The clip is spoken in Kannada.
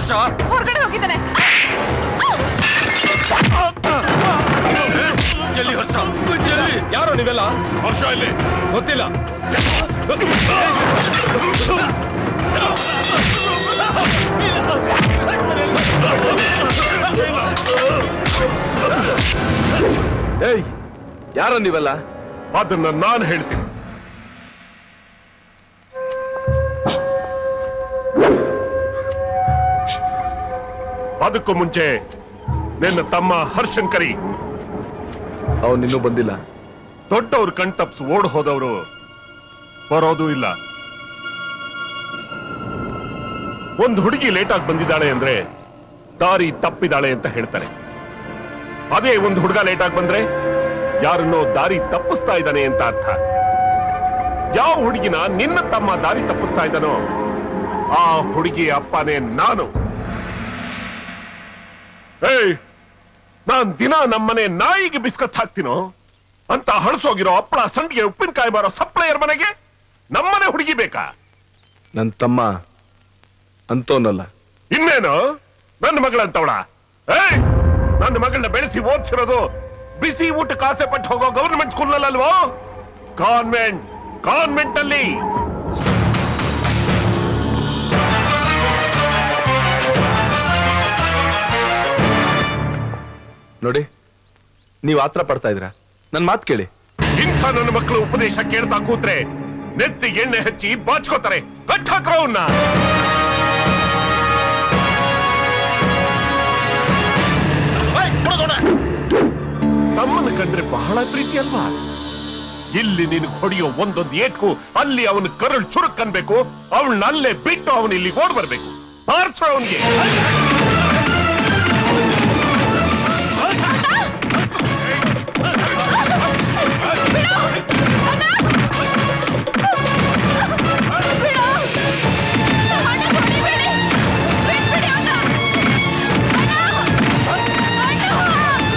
ಹರ್ಷ ಹೊರಗಡೆ ಹೋಗಿದ್ದಾನೆ ಎಲ್ಲಿ ಹರ್ಷ ಎಲ್ಲಿ ಯಾರು ನೀವೆಲ್ಲ ಹರ್ಷ ಇಲ್ಲಿ ಗೊತ್ತಿಲ್ಲ ಏಯ್ ಯಾರ ನೀವೆಲ್ಲ ಅದನ್ನ ನಾನು ಹೇಳ್ತೀನಿ ಅದಕ್ಕೂ ಮುಂಚೆ ನಿನ್ನ ತಮ್ಮ ಹರ್ಷನ್ ಕರಿ ಅವನಿನ್ನೂ ಬಂದಿಲ್ಲ ದೊಡ್ಡವ್ರು ಕಣ್ ತಪ್ಸ್ ಓಡ್ ಹೋದವರು ಬರೋದು ಇಲ್ಲ ಒಂದು ಹುಡುಗಿ ಲೇಟಾಗಿ ಬಂದಿದ್ದಾಳೆ ಅಂದ್ರೆ ದಾರಿ ತಪ್ಪಿದಾಳೆ ಅಂತ ಹೇಳ್ತಾರೆ ಅದೇ ಒಂದು ಹುಡುಗ ಲೇಟಾಗಿ ಬಂದ್ರೆ ಯಾರನ್ನೋ ದಾರಿ ತಪ್ಪಿಸ್ತಾ ಇದ್ದಾನೆ ಅಂತ ಅರ್ಥ ಯಾವ ಹುಡುಗಿನ ನಿನ್ನ ತಮ್ಮ ದಾರಿ ತಪ್ಪಿಸ್ತಾ ಇದ್ದಾನೋ ಆ ಹುಡುಗಿ ಅಪ್ಪನೇ ನಾನು ಏಯ್ ನಾನ್ ದಿನ ನಮ್ಮನೆ ನಾಯಿಗೆ ಬಿಸ್ಕತ್ ಹಾಕ್ತೀನೋ ಅಂತ ಹಳಸೋಗಿರೋ ಹಪ್ಪಳ ಸಂಡಿಗೆ ಉಪ್ಪಿನಕಾಯಿ ಬಾರೋ ಸಪ್ಲೈಯರ್ ಮನೆಗೆ ನಮ್ಮನೆ ಹುಡುಗಿ ಬೇಕಾ ನನ್ನ ತಮ್ಮ ಅಂತೋನಲ್ಲ ಇನ್ನೇನು ನನ್ನ ಮಗಳಂತವಳ ಏಯ್ ನನ್ನ ಮಗಳನ್ನ ಬೆಳೆಸಿ ಓದ್ಸಿರೋದು ಬಿಸಿ ಊಟಕ್ಕೆ ಆಸೆ ಪಟ್ಟು ಹೋಗೋ ಗವರ್ಮೆಂಟ್ ಸ್ಕೂಲ್ ಅಲ್ವೋ ಕಾನ್ವೆಂಟ್ ಕಾನ್ವೆಂಟ್ ಅಲ್ಲಿ ನೋಡಿ ನೀವು ಆತ್ರ ಪಡ್ತಾ ಇದ್ದೀರಾ ನನ್ನ ಮಾತು ಕೇಳಿ ಇಂಥ ನನ್ನ ಮಕ್ಕಳು ಉಪದೇಶ ಕೇಳ್ತಾ ಕೂತ್ರೆ ನೆತ್ತಿಗೆ ಎಣ್ಣೆ ಹಚ್ಚಿ ಬಾಚ್ಕೋತಾರೆ ಕಟ್ ಹಾಕ್ರೋ ಅವ್ನ ತಮ್ಮನ ಕಂಡ್ರೆ ಬಹಳ ಪ್ರೀತಿ ಅಲ್ವಾ ಇಲ್ಲಿ ನಿನಗೆ ಹೊಡೆಯೋ ಒಂದೊಂದು ಏಟ್ಕು ಅಲ್ಲಿ ಅವನ ಕರಳು ಚುರುಕ್ ಅನ್ಬೇಕು ಅವಳನ್ನ ಅಲ್ಲೇ ಬಿಟ್ಟು ಅವನು ಇಲ್ಲಿ ಓಡ್ ಬರ್ಬೇಕು ಪಾರ್ಸೋ ಅವನಿಗೆ ಬಿಡು!